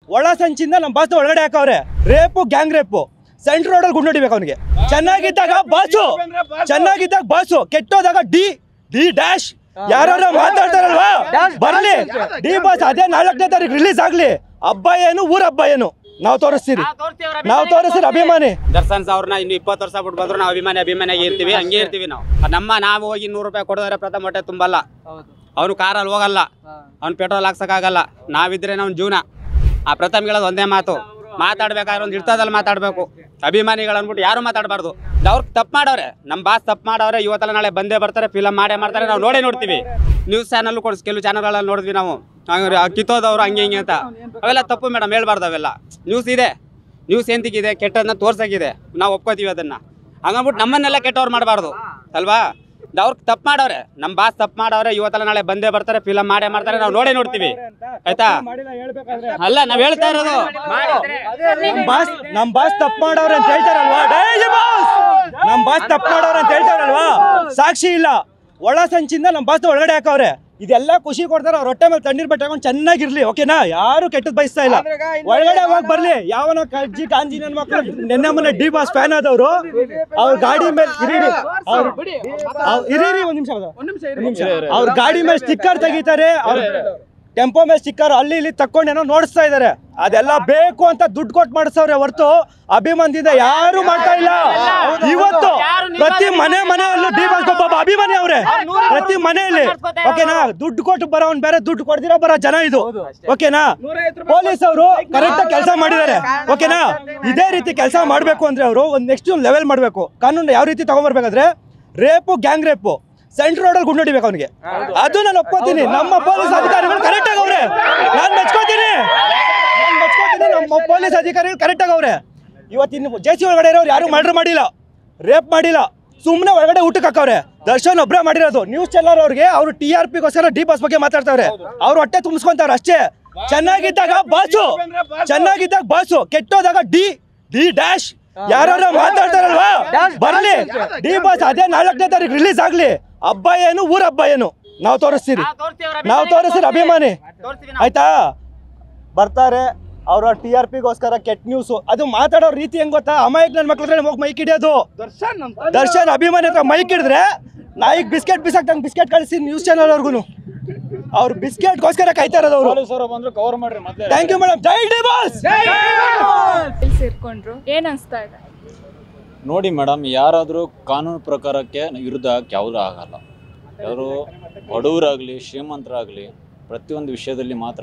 ಒಳ ಸಂಚಿಂದ ನಮ್ಮ ಬಾಸ್ ಒಳಗಡೆ ಹಾಕವ್ರೆ ರೇಪು ಗ್ಯಾಂಗ್ ರೇಪು ಸೆಂಟ್ರ್ ರೋಡಲ್ಲಿ ಗುಂಡು ಹೊಡಿಬೇಕು ಅವನಿಗೆ ಚೆನ್ನಾಗಿದ್ದಾಗ ಬಾಸು ಚೆನ್ನಾಗಿದ್ದಾಗ ಬಾಸು ಕೆಟ್ಟೋದಾಗ ಡಿ ಡಿ ಡ್ಯಾಶ್ ಯಾರು ಮಾತಾಡ್ತಾರಲ್ವಾ ಬರ್ಲಿ ಡಿ ಬಾಸ್ ಅದೇ ನಾಲ್ಕನೇ ತಾರೀಕು ರಿಲೀಸ್ ಆಗ್ಲಿ ಹಬ್ಬ ಏನು ಊರ ಹಬ್ಬ ಏನು ನಾವು ತೋರಿಸ್ತೀರಿ ನಾವು ತೋರಿಸ್ತೀರಿ ಅಭಿಮಾನಿ ದರ್ಶನ್ ಅವ್ರನ್ನ ಇನ್ನು ಇಪ್ಪತ್ತು ವರ್ಷ ಬಿಟ್ಟು ಬಂದ್ರು ನಾವು ಅಭಿಮಾನಿ ಅಭಿಮಾನಿಯಾಗಿ ಇರ್ತೀವಿ ಹಂಗೆ ಇರ್ತೀವಿ ನಾವು ನಮ್ಮ ನಾವು ಹೋಗಿ ನೂರು ರೂಪಾಯಿ ಕೊಡಿದ್ರೆ ಪ್ರಥಮ ಹೊಟ್ಟೆ ತುಂಬಲ್ಲ ಅವನು ಕಾರಲ್ಲಿ ಹೋಗಲ್ಲ ಅವ್ನು ಪೆಟ್ರೋಲ್ ಹಾಕ್ಸಕ್ಕಾಗಲ್ಲ ನಾವಿದ್ರೆ ನಾವು ಜೀವನ ಆ ಪ್ರಥಮ್ ಹೇಳೋದು ಒಂದೇ ಮಾತು ಮಾತಾಡ್ಬೇಕಾದ್ರೆ ಒಂದು ಇರ್ತದಲ್ಲಿ ಮಾತಾಡಬೇಕು ಅಭಿಮಾನಿಗಳು ಅಂದ್ಬಿಟ್ಟು ಯಾರು ಮಾತಾಡಬಾರ್ದು ಅವ್ರು ತಪ್ಪು ಮಾಡವ್ರೆ ನಮ್ಮ ಬಾಸ್ ತಪ್ಪು ಮಾಡವ್ರೆ ಇವತ್ತಲ್ಲ ನಾಳೆ ಬಂದೇ ಬರ್ತಾರೆ ಫಿಲಮ್ ಮಾಡೇ ಮಾಡ್ತಾರೆ ನಾವು ನೋಡೇ ನೋಡ್ತೀವಿ ನ್ಯೂಸ್ ಚಾನಲ್ ಕೊಡ್ಸ್ ಕೆಲವು ಚಾನಲ್ಗಳಲ್ಲಿ ನೋಡಿದ್ವಿ ನಾವು ಹಂಗೆ ಕಿತ್ತೋದವ್ರು ಹಂಗೆ ಹಿಂಗೆ ಅಂತ ಅವೆಲ್ಲ ತಪ್ಪು ಮೇಡಮ್ ಹೇಳ್ಬಾರ್ದು ಅವೆಲ್ಲ ನ್ಯೂಸ್ ಇದೆ ನ್ಯೂಸ್ ಎಂತಿಗಿದೆ ಕೆಟ್ಟದನ್ನ ತೋರ್ಸಕ್ಕಿದೆ ನಾವು ಒಪ್ಕೋತೀವಿ ಅದನ್ನ ಹಂಗಂದ್ಬಿಟ್ಟು ನಮ್ಮನ್ನೆಲ್ಲ ಕೆಟ್ಟವ್ರು ಮಾಡಬಾರ್ದು ಅಲ್ವಾ ಅವ್ರು ತಪ್ಪು ಮಾಡವ್ರೆ ನಮ್ಮ ಬಾಸ್ ತಪ್ಪು ಮಾಡವ್ರೆ ಇವತ್ತಲ್ಲ ನಾಳೆ ಬಂದೇ ಬರ್ತಾರೆ ಫಿಲಮ್ ಮಾಡೇ ಮಾಡ್ತಾರೆ ನಾವು ನೋಡೇ ನೋಡ್ತೀವಿ ಆಯ್ತಾ ಅಲ್ಲ ನಾವ್ ಹೇಳ್ತಾ ಇರೋದು ನಮ್ ಬಾಸ್ ನಮ್ ಬಾಸ್ ತಪ್ಪು ಮಾಡೋರು ಅಂತ ಹೇಳ್ತಾರಲ್ವಾ ಡೈಲಿ ಬಾಸ್ ನಮ್ ಬಾಸ್ ತಪ್ಪು ಮಾಡೋರು ಅಂತ ಹೇಳ್ತಾರಲ್ವಾ ಸಾಕ್ಷಿ ಇಲ್ಲ ಒಳ ಸಂಚಿಂದ ನಮ್ ಬಾಸ್ ಒಳಗಡೆ ಹಾಕವ್ರೆ ಇದೆಲ್ಲ ಖುಷಿ ಕೊಡ್ತಾರೆ ಅವ್ರ ಹೊಟ್ಟೆ ಮೇಲೆ ತಣ್ಣೀರ್ ಬಟ್ಟೆ ಹಾಕೊಂಡು ಚೆನ್ನಾಗಿರ್ಲಿ ಓಕೆನಾ ಯಾರು ಕೆಟ್ಟದ್ ಬಯಸ್ತಾ ಇಲ್ಲ ಒಳಗಡೆ ಹೋಗಿ ಬರ್ಲಿ ಯಾವನ ಕಜ್ಜಿ ಕಾಂಜಿ ನನ್ನ ಮಕ್ಕಳು ನೆನ್ನೆ ಮೊನ್ನೆ ಡಿ ಬಾಸ್ ಫ್ಯಾನ್ ಆದವರು ಅವ್ರ ಗಾಡಿ ಮೇಲೆ ಇರೀರಿ ಅವ್ರ ಅವ್ರ್- ಇರೀರಿ ಒಂದ್ ನಿಮಿಷ ಒಂದ್ ನಿಮಿಷ ಅವ್ರ ಗಾಡಿ ಮೇಲೆ ಸ್ಟಿಕ್ಕರ್ ತೆಗಿತಾರೆ ಅವ್ರ ಟೆಂಪೋ ಮೇಲೆ ಸ್ಟಿಕ್ಕರ್ ಅಲ್ಲಿ ಇಲ್ಲಿ ತಕ್ಕೊಂಡು ಏನೋ ನೋಡಿಸ್ತಾ ಇದಾರೆ ಅದೆಲ್ಲ ಬೇಕು ಅಂತ ದುಡ್ಡು ಕೊಟ್ಟು ಮಾಡಿಸವ್ರೆ ಹೊರತು ಅಭಿಮಾನದಿಂದ ಯಾರು ಮಾಡ್ತಾ ಇಲ್ಲ ಇವತ್ತು ಪ್ರತಿ ಮನೆ ಮನೆಯಲ್ಲೂ ಡಿ ಬಾಸ್ ಒಬ್ಬ ಅಭಿಮಾನಿ ಅವ್ರೆ ಪ್ರತಿ ಮನೆಯಲ್ಲಿ ಓಕೆನಾ ದುಡ್ಡು ಕೊಟ್ಟು ಬರೋನ್ ಬೇರೆ ದುಡ್ಡು ಕೊಡ್ದಿರೋ ಬರೋ ಜನ ಇದು ಓಕೆನಾ ಪೊಲೀಸ್ ಅವರು ಕರೆಕ್ಟ್ ಆಗಿ ಕೆಲಸ ಮಾಡಿದ್ದಾರೆ ಓಕೆನಾ ಇದೇ ರೀತಿ ಕೆಲಸ ಮಾಡಬೇಕು ಅಂದ್ರೆ ಅವರು ಒಂದು ನೆಕ್ಸ್ಟ್ ಒಂದು ಲೆವೆಲ್ ಮಾಡಬೇಕು ಕಾನೂನು ಯಾವ ರೀತಿ ತಗೊಂಡ್ಬರ್ಬೇಕಾದ್ರೆ ರೇಪು ಗ್ಯಾಂಗ್ ರೇಪು ಸೆಂಟ್ರ್ ರೋಡಲ್ಲಿ ಗುಂಡು ಹೊಡಿಬೇಕು ಅವನಿಗೆ ಅದು ನಾನು ಒಪ್ಕೋತೀನಿ ನಮ್ಮ ಪೊಲೀಸ್ ಅಧಿಕಾರಿಗಳು ಕರೆಕ್ಟ್ ಆಗವ್ರೆ ನಾನು ಮೆಚ್ಕೋತೀನಿ ನಾನ್ ಮೆಚ್ಕೋತೀನಿ ನಮ್ಮ ಪೊಲೀಸ್ ಅಧಿಕಾರಿಗಳು ಕರೆಕ್ಟ್ ಆಗವ್ರೆ ಇವತ್ತಿನ ಜೆ ಸಿ ಒಳಗಡೆ ಇರೋರು ಯಾರು ಮರ್ಡರ್ ಮಾಡಿಲ್ಲ ರೇಪ್ ಮಾಡಿಲ್ಲ ಸುಮ್ಮನೆ ಒಳಗಡೆ ಊಟಕ್ಕೆ ಹಾಕವ್ರೆ ದರ್ಶನ್ ಒಬ್ಬರೇ ಮಾಡಿರೋದು ನ್ಯೂಸ್ ಚಾನಲ್ ಅವ್ರಿಗೆ ಅವರು ಟಿ ಆರ್ ಪಿಗೋಸ್ಕರ ಡಿ ಬಾಸ್ ಬಗ್ಗೆ ಮಾತಾಡ್ತಾವ್ರೆ ಅವ್ರು ಹೊಟ್ಟೆ ತುಂಬಿಸ್ಕೊಂತಾವ್ರೆ ಅಷ್ಟೇ ಚೆನ್ನಾಗಿದ್ದಾಗ ಬಾಸು ಚೆನ್ನಾಗಿದ್ದಾಗ ಬಾಸು ಕೆಟ್ಟೋದಾಗ ಡಿ ಡಿ ಡ್ಯಾಶ್ ಯಾರು ಮಾತಾಡ್ತಾರಲ್ವಾ ಬರ್ಲಿ ಡಿ ಬಾಸ್ ಅದೇ ನಾಲ್ಕನೇ ತಾರೀಕು ರಿಲೀಸ್ ಆಗ್ಲಿ ಹಬ್ಬ ಏನು ಊರ ಹಬ್ಬ ಏನು ನಾವು ತೋರಿಸ್ತೀರಿ ನಾವು ತೋರಿಸ್ತೀರಿ ಅಭಿಮಾನಿ ಆಯ್ತಾ ಬರ್ತಾರೆ ಅವರ ಟಿ ಆರ್ ಪಿಗೋಸ್ಕರ ಕೆಟ್ಟ ನ್ಯೂಸ್ ಅದು ಮಾತಾಡೋ ರೀತಿ ಹೆಂಗ್ ಗೊತ್ತಾ ಅಮಾಯಕ್ ನನ್ನ ಮಕ್ಳ ಹತ್ರ ಹೋಗಿ ಮೈಕ್ ಹಿಡಿಯೋದು ದರ್ಶನ್ ಅಭಿಮಾನಿ ಹತ್ರ ಮೈಕ್ ಹಿಡಿದ್ರೆ ನಾಯಿಗ್ ಬಿಸ್ಕೆಟ್ ಬಿಸಾಕ್ತಂಗ್ ಬಿಸ್ಕೆಟ್ ಕಳಿಸಿ ನ್ಯೂಸ್ ಚಾನಲ್ ಅವ್ರಿಗೂ ಅವ್ರು ಬಿಸ್ಕೆಟ್ಗೋಸ್ಕರ ಕಾಯ್ತಾ ಇರೋದು ಅವರು ಬಂದ್ರು ಕವರ್ ಮಾಡ್ರಿ ಮೊದ್ಲೇ ಥ್ಯಾಂಕ್ ಯು ಮೇಡಮ್ ಜೈ ಡಿ ಬಾಸ್ ಎಲ್ಲಿ ಸೇರ್ಕೊಂಡ್ರು ಏನ್ ಅನ್ಸ್ತಾ ಇದೆ ನೋಡಿ ಮೇಡಮ್ ಯಾರಾದರೂ ಕಾನೂನು ಪ್ರಕಾರಕ್ಕೆ ವಿರುದ್ಧ ಯಾವುದೂ ಆಗಲ್ಲ ಯಾರು ಬಡವರಾಗಲಿ ಶ್ರೀಮಂತರಾಗಲಿ ಪ್ರತಿಯೊಂದು ವಿಷಯದಲ್ಲಿ ಮಾತ್ರ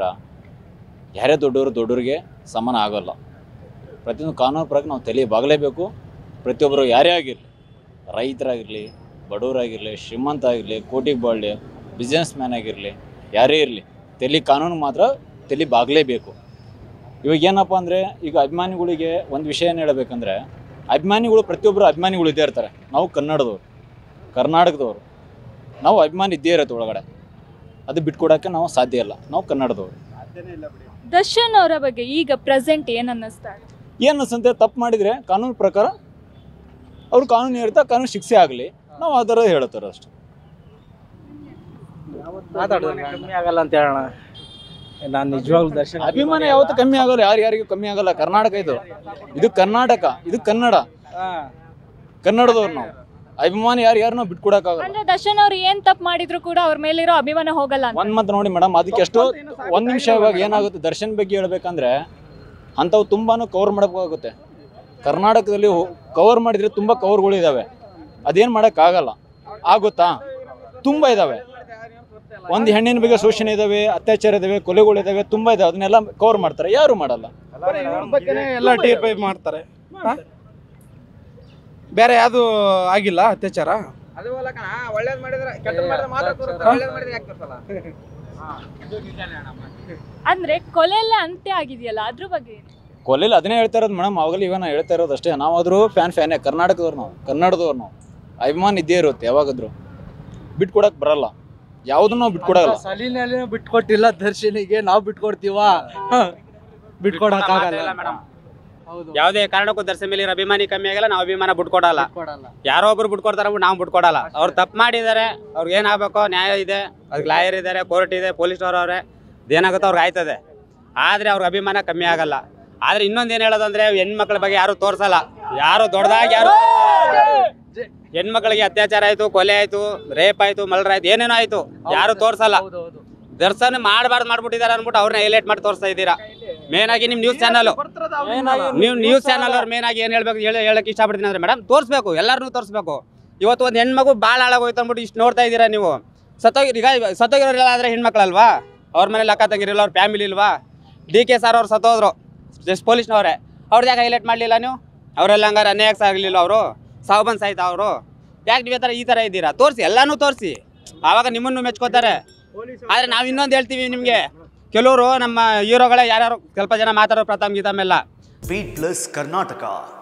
ಯಾರೇ ದೊಡ್ಡವರು ದೊಡ್ಡವರಿಗೆ ಸಮಾನ ಆಗೋಲ್ಲ ಪ್ರತಿಯೊಂದು ಕಾನೂನು ಪ್ರಕಾರ ನಾವು ತಲೆ ಬಾಗಲೇಬೇಕು ಪ್ರತಿಯೊಬ್ಬರು ಯಾರೇ ಆಗಿರಲಿ ರೈತರಾಗಿರಲಿ ಬಡವರಾಗಿರಲಿ ಶ್ರೀಮಂತ ಆಗಿರಲಿ ಕೋಟಿಗೆ ಬಾಳಲಿ ಬಿಸ್ನೆಸ್ ಮ್ಯಾನ್ ಆಗಿರಲಿ ಯಾರೇ ಇರಲಿ ತಲೆ ಕಾನೂನು ಮಾತ್ರ ತಲೆ ಬಾಗಲೇಬೇಕು ಇವಾಗ ಏನಪ್ಪ ಅಂದರೆ ಈಗ ಅಭಿಮಾನಿಗಳಿಗೆ ಒಂದು ವಿಷಯ ಏನು ಹೇಳಬೇಕಂದ್ರೆ ಅಭಿಮಾನಿಗಳು ಪ್ರತಿಯೊಬ್ಬರು ಅಭಿಮಾನಿಗಳು ಇದ್ದೇ ಇರ್ತಾರೆ ನಾವು ಕನ್ನಡದವ್ರು ಕರ್ನಾಟಕದವರು ನಾವು ಅಭಿಮಾನಿ ಇದ್ದೇ ಇರುತ್ತೆ ಒಳಗಡೆ ಅದು ಬಿಟ್ಕೊಡೋಕ್ಕೆ ನಾವು ಸಾಧ್ಯ ಇಲ್ಲ ನಾವು ಕನ್ನಡದವ್ರು ದರ್ಶನ್ ಅವರ ಬಗ್ಗೆ ಈಗ ಪ್ರೆಸೆಂಟ್ ಏನ್ ಅನ್ನಿಸ್ತಾ ಇದೆ ಏನು ಅನ್ಸುತ್ತೆ ತಪ್ಪು ಮಾಡಿದರೆ ಕಾನೂನು ಪ್ರಕಾರ ಅವ್ರು ಕಾನೂನು ಇರುತ್ತೆ ಕಾನೂನು ಶಿಕ್ಷೆ ಆಗಲಿ ನಾವು ಆ ಥರ ಹೇಳ್ತಾರೆ ಅಷ್ಟೇ ಕಮ್ಮಿ ಆಗಲ್ಲ ಅಂತ ಹೇಳೋಣ ನಾನು ನಿಜವಾಗ್ಲೂ ದರ್ಶನ ಅಭಿಮಾನ ಯಾವತ್ತೂ ಕಮ್ಮಿ ಆಗಲ್ಲ ಯಾರು ಯಾರಿಗೂ ಕಮ್ಮಿ ಆಗಲ್ಲ ಕರ್ನಾಟಕ ಇದು ಇದು ಕರ್ನಾಟಕ ಇದು ಕನ್ನಡ ಕನ್ನಡದವ್ರು ನಾವು ಅಭಿಮಾನಿ ಯಾರು ಯಾರು ನಾವು ಬಿಟ್ಕೊಡಕ್ಕಾಗಲ್ಲ ಅಂದ್ರೆ ದರ್ಶನ್ ಅವ್ರು ಏನ್ ತಪ್ಪು ಮಾಡಿದ್ರು ಕೂಡ ಅವ್ರ ಮೇಲಿರೋ ಅಭಿಮಾನ ಹೋಗಲ್ಲ ಅಂತ ಒಂದ್ ಮಾತು ನೋಡಿ ಮೇಡಮ್ ಅದಕ್ಕೆ ಎಷ್ಟೋ ಒಂದ್ ನಿಮಿಷ ಇವಾಗ ಏನಾಗುತ್ತೆ ದರ್ಶನ್ ಬಗ್ಗೆ ಹೇಳ್ಬೇಕಂದ್ರೆ ಅಂಥವು ತುಂಬಾನು ಕವರ್ ಮಾಡಬೇಕಾಗುತ್ತೆ ಕರ್ನಾಟಕದಲ್ಲಿ ಕವರ್ ಮಾಡಿದ್ರೆ ತುಂಬಾ ಕವರ್ಗಳು ಇದಾವೆ ಅದೇನ್ ಆಗಲ್ಲ ಆಗುತ್ತಾ ತುಂಬಾ ಇದಾವೆ ಒಂದು ಹೆಣ್ಣಿನ ಬಗ್ಗೆ ಶೋಷಣೆ ಇದಾವೆ ಅತ್ಯಾಚಾರ ಇದಾವೆ ಕೊಲೆಗಳು ಇದಾವೆ ತುಂಬಾ ಇದಾವೆ ಅದನ್ನೆಲ್ಲ ಕವರ್ ಮಾಡ್ತಾರೆ ಯಾರು ಮಾಡಲ್ಲ ಎಲ್ಲ ಟಿ ಪೈ ಮಾಡ್ತಾರೆ ಹಾ? ಬೇರೆ ಯಾವುದು ಆಗಿಲ್ಲ ಅತ್ಯಾಚಾರ ಅದು ಅಲ್ಲ ಕಣ ಒಳ್ಳೇದ್ ಮಾಡಿದ್ರೆ ಕೆಟ್ಟದ್ ಮಾಡಿದ್ರೆ ಮಾತ್ರ ತೋರಿಸ್ತಾರೆ ಒಳ್ಳೇದ್ ಮಾಡಿದ್ರೆ ಯಾಕೆ ತೋರಿಸಲ್ಲ ಅಂದ್ರೆ ಕೊಲೆಯಲ್ಲೇ ಅಂತ್ಯ ಆಗಿದೆಯಲ್ಲ ಅದ್ರ ಬಗ್ಗೆ ಏನು? ಕೊಲೆಯಲ್ಲಿ ಅದನ್ನೇ ಹೇಳ್ತಾ ಇರೋದು ಮೇಡಮ್ ಅವಾಗಲೇ ಇವಾಗ ಹೇಳ್ತಾ ಇರೋದು ಅಷ್ಟೇ ನಾವಾದರೂ ಫ್ಯಾನ್ ಫ್ಯಾನೇ ಕರ್ನಾಟಕದವ್ರು ನಾವು ಕನ್ನಡದವ್ರು ನಾವು ಅಭಿಮಾನ ಇದ್ದೇ ಇರುತ್ತೆ ಯಾವಾಗಾದ್ರೂ ಬಿಟ್ಕೊಡಕ್ ಬರಲ್ಲ ಯಾವುದನ್ನು ನಾವು ಬಿಟ್ಕೊಡಲ್ಲ ಸಲೀನಲ್ಲಿ ಬಿಟ್ಕೊಟ್ಟಿಲ್ಲ ದರ್ಶನಿಗೆ ನಾವು ಬಿಟ್ಕೊಡ್ತೀವಾ ಬಿಟ್ಕೊಡಕ್ಕಾಗಲ್ಲ ಹೌದು ಯಾವುದೇ ಕಾರಣಕ್ಕೂ ದರ್ಶನ ಮೇಲೆ ಇರೋ ಅಭಿಮಾನಿ ಕಮ್ಮಿ ಆಗಲ್ಲ ನಾವು ಅಭಿಮಾನ ಬಿಟ್ಕೊಡಲ್ಲ ಬಿಟ್ಕೊಡಲ್ಲ ಯಾರೋ ಒಬ್ರು ಬಿಟ್ಕೊಡ್ತಾರೆ ಅಂದ್ಬಿಟ್ಟು ನಾವು ಬಿಟ್ಕೊಡಲ್ಲ ಅವ್ರು ತಪ್ಪು ಮಾಡಿದ್ದಾರೆ ಅವ್ರಿಗೆ ಏನಾಗಬೇಕು ನ್ಯಾಯ ಇದೆ ಅದಕ್ಕೆ ಲಾಯರ್ ಇದ್ದಾರೆ ಕೋರ್ಟ್ ಇದೆ ಪೊಲೀಸ್ ಅವ್ರವ್ರೆ ಅದೇನಾಗುತ್ತೋ ಅವ್ರಿಗೆ ಆಯ್ತದೆ ಆದರೆ ಅವ್ರ ಅಭಿಮಾನ ಕಮ್ಮಿ ಆಗಲ್ಲ ಆದರೆ ಇನ್ನೊಂದು ಏನು ಹೇಳೋದಂದ್ರೆ ಹೆಣ್ಮಕ್ಳ ಬಗ್ಗೆ ಯಾರು ತೋರಿಸಲ್ಲ ಯಾರು ದೊಡ್ಡದಾಗಿ ಯಾರು ಹೆಣ್ಮಕ್ಳಿಗೆ ಅತ್ಯಾಚಾರ ಆಯಿತು ಕೊಲೆ ಆಯಿತು ರೇಪ್ ಆಯಿತು ಮಲ್ರ ಆಯ್ತು ಏನೇನೋ ಆಯಿತು ಯಾರು ತೋರಿಸಲ್ಲ ದರ್ಶನ ಮಾಡಬಾರ್ದು ಮಾಡ್ಬಿಟ್ಟಿದ್ದಾರೆ ಅಂದ್ಬಿಟ್ಟು ಅವ್ರನ್ನ ಹೈಲೈಟ್ ಮಾಡಿ ತೋರಿಸ್ತಾ ಇದ್ದೀರಾ ಮೇನ್ ಆಗಿ ನಿಮ್ಮ ನ್ಯೂಸ್ ಚಾನಲ್ ನೀವು ನ್ಯೂಸ್ ಚಾನಲ್ ಅವ್ರು ಮೇನ್ ಆಗಿ ಏನು ಹೇಳ್ಬೇಕು ಹೇಳಿ ಹೇಳಕ್ಕೆ ಇಷ್ಟಪಡ್ತೀನಿ ಅಂದ್ರೆ ಮೇಡಮ್ ತೋರಿಸ್ಬೇಕು ಎಲ್ಲರನ್ನೂ ತೋರಿಸ್ಬೇಕು ಇವತ್ತು ಒಂದು ಹೆಣ್ಮಗು ಭಾಳ ಹಾಳಾಗೋಯ್ತು ಅಂದ್ಬಿಟ್ಟು ಇಷ್ಟು ನೋಡ್ತಾ ಇದ್ದೀರಾ ನೀವು ಸತ್ತೋಗಿ ಈಗ ಸತ್ತೋಗಿರೋರೆಲ್ಲ ಆದರೆ ಹೆಣ್ಮಕ್ಳಲ್ವಾ ಅವ್ರ ಮನೇಲಿ ಅಕ್ಕ ತಂಗಿರಿಲ್ಲ ಅವ್ರ ಫ್ಯಾಮಿಲಿ ಇಲ್ವಾ ಡಿ ಕೆ ಸರ್ ಅವ್ರು ಸತ್ತೋದ್ರು ಜಸ್ಟ್ ಪೊಲೀಸ್ನವ್ರೆ ಅವ್ರದ್ದು ಯಾಕೆ ಹೈಲೈಟ್ ಮಾಡಲಿಲ್ಲ ನೀವು ಅವರೆಲ್ಲ ಹಂಗಾರೆ ಅನ್ಯಾಯಕ್ಸ್ ಆಗಲಿಲ್ಲ ಅವರು ಸಾವು ಬಂದು ಸಾಯ್ತಾ ಅವರು ಯಾಕೆ ನೀವು ಈ ಥರ ಈ ಥರ ಇದ್ದೀರಾ ತೋರಿಸಿ ಎಲ್ಲನೂ ತೋರಿಸಿ ಆವಾಗ ನಿಮ್ಮನ್ನು ಮೆಚ್ಕೋತಾರೆ ಆದರೆ ನಾವು ಇನ್ನೊಂದು ಹೇಳ್ತೀವಿ ನಿಮಗೆ ಕೆಲವರು ನಮ್ಮ ಹೀರೋಗಳೇ ಯಾರ್ಯಾರು ಸ್ವಲ್ಪ ಜನ ಮಾತಾಡೋ ಪ್ರಥಮ್ ಗೀತಮ್ ಎಲ್ಲ ಬೀಟ್ ಪ್ಲಸ್ ಕರ್ನಾಟಕ